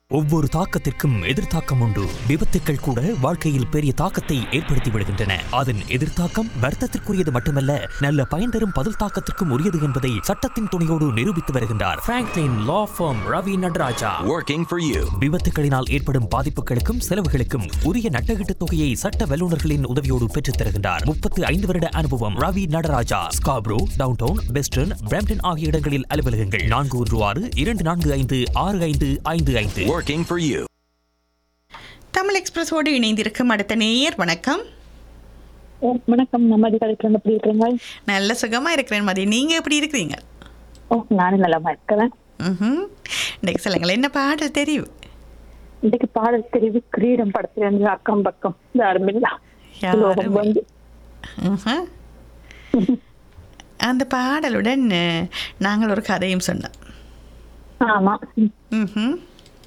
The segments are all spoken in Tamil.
ஒவ்வொரு தாக்கத்திற்கும் எதிர்த்தாக்கம் உண்டு விபத்துக்கள் கூட வாழ்க்கையில் பெரிய தாக்கத்தை ஏற்படுத்தி விடுகின்றன அதன் எதிர்த்தாக்கம் வர்த்தத்திற்குரியது மட்டுமல்ல நல்ல பயன் தரும் பதில் தாக்கத்திற்கும் உரியது என்பதை சட்டத்தின் துணையோடு நிரூபித்து வருகின்றார் Franklin law firm Ravi Nataraja working for you. விபத்துகளினால் ஏற்படும் பாதிப்புகளுக்கும் செலவுகளுக்கும் உரிய நட்டகீட்டு தொகையை சட்ட வல்லுநர்களின் உதவியோடு பெற்றுத் தருகின்றார் முப்பத்து ஐந்து வருட அனுபவம் Ravi Nataraja Scarborough downtown western Brampton ஆகிய இடங்களில் அலுவலகங்கள் நான்கு ஒன்று ஆறு இரண்டு நான்கு ஐந்து ஆறு ஐந்து ஐந்து ஐந்து Working for you. தமிழ் எக்ஸ்பிரஸோடு இணைந்திருக்கும் அடுத்த நேயர் வணக்கம் ஓ, வணக்கம் நம்ம அதிகாரிகள் எப்படி இருக்கிறீங்க நல்ல சுகமா இருக்கிறேன் மதி நீங்க எப்படி இருக்கிறீங்க ஓ நானும் நலமா இருக்கிறேன் ம்ஹும். இன்னைக்கு சொல்லுங்களேன் என்ன பாடல் தெரியும் இன்னைக்கு பாடல் தெரிவி கிரீடம் படத்துல இருந்து அக்கம் பக்கம் யாருமில்லா யாரும் லோகம் வந்து ம்ஹும். அந்த பாடலுடன் அஹ், நாங்கள் ஒரு கதையும் சொன்னோம் ஆமா ம்ஹும்.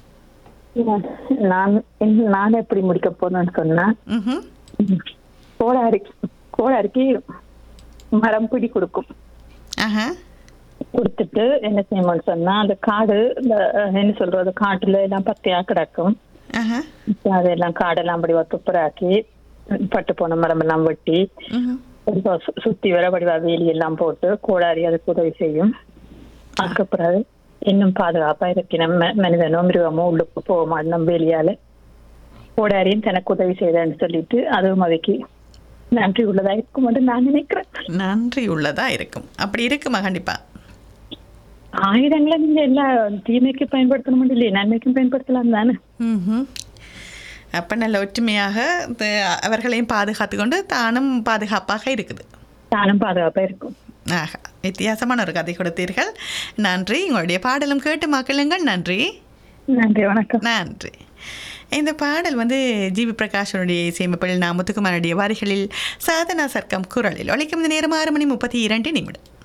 நான் என்ன- நான் எப்படி முடிக்க போறேன்னு சொன்னா ம்ஹும். கோடாரி கோடாரிக்கு மரம் பிடி கொடுக்கும் ஆஹா. கொடுத்துட்டு என்ன செய்யணும்னு சொன்னா அந்த காடு இந்த அஹ், என்ன சொல்றது காட்டுல எல்லாம் பத்தையா கிடக்கும் ஆஹா. அதெல்லாம் காடெல்லாம் அப்படி துப்புராக்கி பட்டு போன மரம் எல்லாம் வெட்டி ம்ஹும். வடிவா சு- சுத்தி வர வடிவா வேலி எல்லாம் போட்டு கோடாரி அதுக்கு உதவி செய்யும் அதுக்கு பிறகு இன்னும் பாதுகாப்பா இருக்கணும் ம- மனிதனோ மிருகமோ உள்ளுக்கு போக மாட்டோம் வேலியால கோடாரியும் தனக்கு உதவி செய்தேன்னு சொல்லிட்டு அதுவும் அதுக்கு நன்றி உள்ளதா இருக்கும் என்று நான் நினைக்கிறேன் நன்றி உள்ளதா இருக்கும் அப்படி இருக்குமா கண்டிப்பா ஆயுதங்களை நீங்க எல்லா தீமைக்கு பயன்படுத்தணும் இல்லையே நன்மைக்கும் பயன்படுத்தலாம் தானே ம்ஹும். அப்ப நல்ல ஒற்றுமையாக இந்த அவர்களையும் பாதுகாத்து கொண்டு தானும் பாதுகாப்பாக இருக்குது தானும் பாதுகாப்பா இருக்கும் ஆஹா வித்தியாசமான ஒரு கதை கொடுத்தீர்கள் நன்றி உங்களுடைய பாடலும் கேட்டு மக்களுங்கள் நன்றி நன்றி வணக்கம் நன்றி இந்த பாடல் வந்து ஜிவி பிரகாஷனுடைய இசையமைப்பில் நான் முத்துக்குமாரனுடைய வரிகளில் சாதனா சர்க்கம் குரலில் ஒழிக்கும் இந்த நேரம் ஆறு மணி முப்பத்தி இரண்டு நிமிடம்